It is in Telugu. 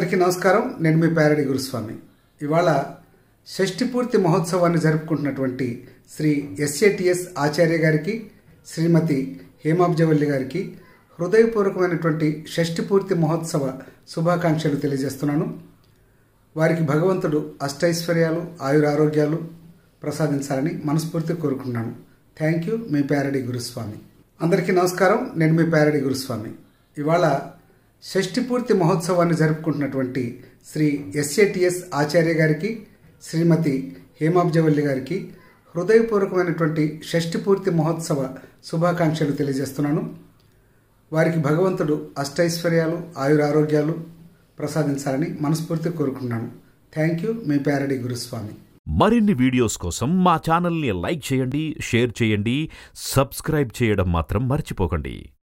అందరికీ నమస్కారం నేను మీ ప్యారడి గురుస్వామి ఇవాళ షష్ఠి పూర్తి మహోత్సవాన్ని జరుపుకుంటున్నటువంటి శ్రీ ఎస్ఏటిఎస్ ఆచార్య గారికి శ్రీమతి హేమాబ్జవల్లి గారికి హృదయపూర్వకమైనటువంటి షష్ఠి పూర్తి మహోత్సవ శుభాకాంక్షలు తెలియజేస్తున్నాను వారికి భగవంతుడు అష్టైశ్వర్యాలు ఆయురారోగ్యాలు ప్రసాదించాలని మనస్ఫూర్తి కోరుకుంటున్నాను థ్యాంక్ యూ మీ ప్యారడి గురుస్వామి అందరికీ నమస్కారం నేను మీ ప్యారడి గురుస్వామి ఇవాళ షష్ఠి పూర్తి మహోత్సవాన్ని జరుపుకుంటున్నటువంటి శ్రీ ఎస్ఏటిఎస్ ఆచార్య గారికి శ్రీమతి హేమాబ్జవల్లి గారికి హృదయపూర్వకమైనటువంటి షష్ఠి పూర్తి మహోత్సవ శుభాకాంక్షలు తెలియజేస్తున్నాను వారికి భగవంతుడు అష్టైశ్వర్యాలు ఆయురారోగ్యాలు ప్రసాదించాలని మనస్ఫూర్తి కోరుకుంటున్నాను థ్యాంక్ యూ మీ ప్యారడి గురుస్వామి మరిన్ని వీడియోస్ కోసం మా ఛానల్ని లైక్ చేయండి షేర్ చేయండి సబ్స్క్రైబ్ చేయడం మాత్రం మర్చిపోకండి